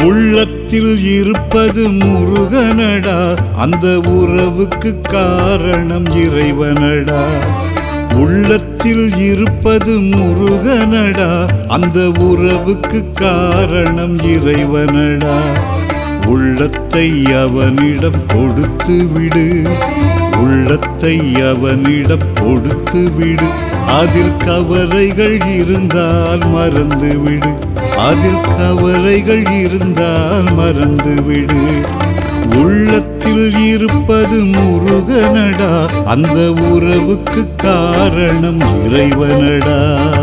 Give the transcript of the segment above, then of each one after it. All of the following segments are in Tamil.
உள்ளத்தில் இருப்பது முருகனடா அந்த உறவுக்கு காரணம் இறைவனடா உள்ளத்தில் இருப்பது முருகனடா அந்த உறவுக்கு காரணம் இறைவனடா உள்ளத்தை அவனிடம் கொடுத்து விடு உள்ளத்தை அவனிடம் கொடுத்து விடு அதில் கவலைகள் இருந்தால் மறந்து விடு அதில் கவலைகள் இருந்தால் மறந்து விடு உள்ளத்தில் இருப்பது முருகனடா அந்த உறவுக்கு காரணம் இறைவனடா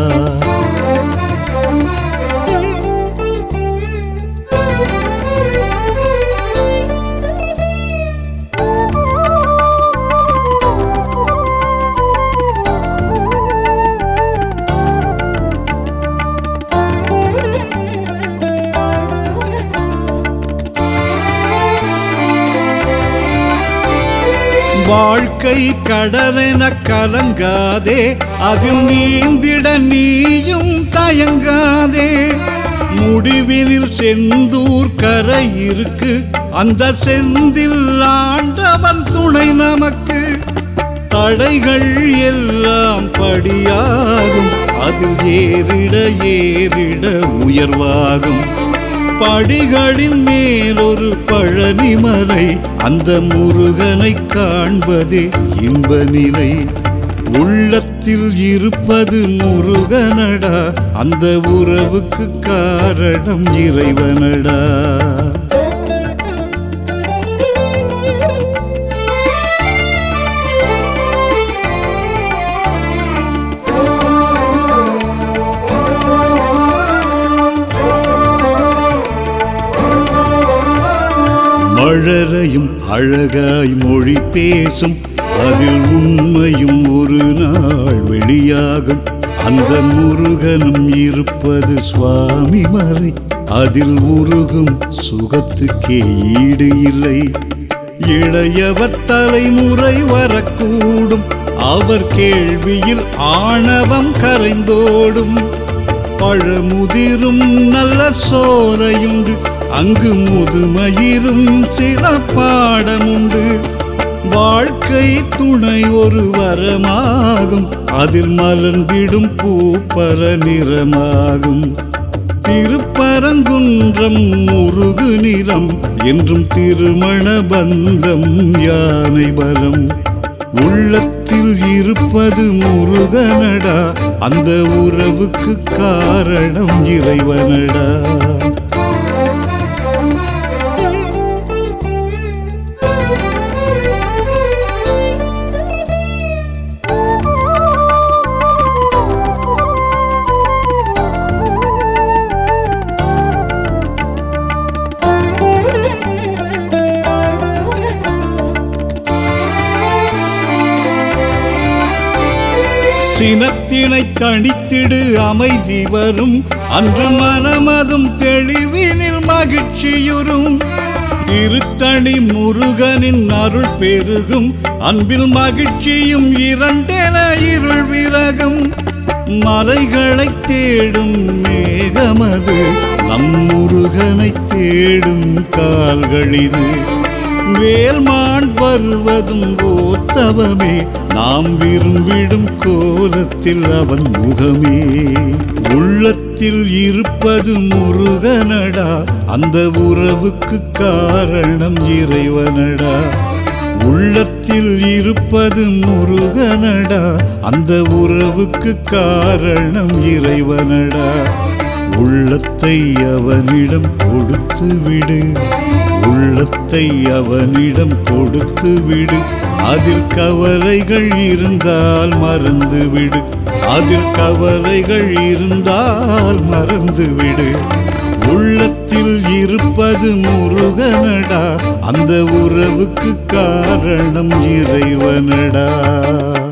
வாழ்க்கை கடலென கலங்காதே அதில் நீந்திட நீயும் தயங்காதே முடிவினில் செந்தூர் கரை இருக்கு அந்த செந்தில் ஆண்டவன் துணை நமக்கு தடைகள் எல்லாம் படியாகும் அதில் ஏறிட ஏறிட உயர்வாகும் படிகளின் மேலொரு பழனிமலை அந்த முருகனை காண்பதே இன்ப நிலை உள்ளத்தில் இருப்பது முருகனடா அந்த உறவுக்கு காரணம் இறைவனடா மழலையும் அழகாய் மொழி பேசும் அதில் உண்மையும் ஒரு நாள் வெளியாகும் அந்த முருகனும் இருப்பது சுவாமி மலை அதில் உருகும் சுகத்துக்கே ஈடு இல்லை இளையவர் தலைமுறை வரக்கூடும் அவர் கேள்வியில் ஆணவம் கரைந்தோடும் பழமுதிரும் நல்ல சோலையுண்டு அங்கு முதுமயிரும் சில பாடமுண்டு வாழ்க்கை துணை ஒரு வரமாகும் அதில் மலர்ந்திடும் பூ பல நிறமாகும் திருப்பரங்குன்றம் முருகு நிலம் என்றும் திருமண பந்தம் யானை பலம் உள்ளத்தில் இருப்பது முருகனடா அந்த உறவுக்கு காரணம் இறைவனடா சினத்தினை தணித்திடு அமைதி வரும் அன்று மனமதும் தெளிவினில் மகிழ்ச்சியுறும் திருத்தணி முருகனின் அருள் பெருகும் அன்பில் மகிழ்ச்சியும் இரண்டென இருள் விலகும் மலைகளை தேடும் மேகமது நம் முருகனை தேடும் கால்களிது வேல்மான் வருவதும் ஓத்தவமே நாம் விரும்பிடும் கோலத்தில் அவன் முகமே உள்ளத்தில் இருப்பது முருகனடா அந்த உறவுக்கு காரணம் இறைவனடா உள்ளத்தில் இருப்பது முருகனடா அந்த உறவுக்கு காரணம் இறைவனடா உள்ளத்தை அவனிடம் கொடுத்து விடு உள்ளத்தை அவனிடம் கொடுத்து விடு அதில் கவலைகள் இருந்தால் மறந்து விடு அதில் கவலைகள் இருந்தால் மறந்து விடு உள்ளத்தில் இருப்பது முருகனடா அந்த உறவுக்கு காரணம் இறைவனடா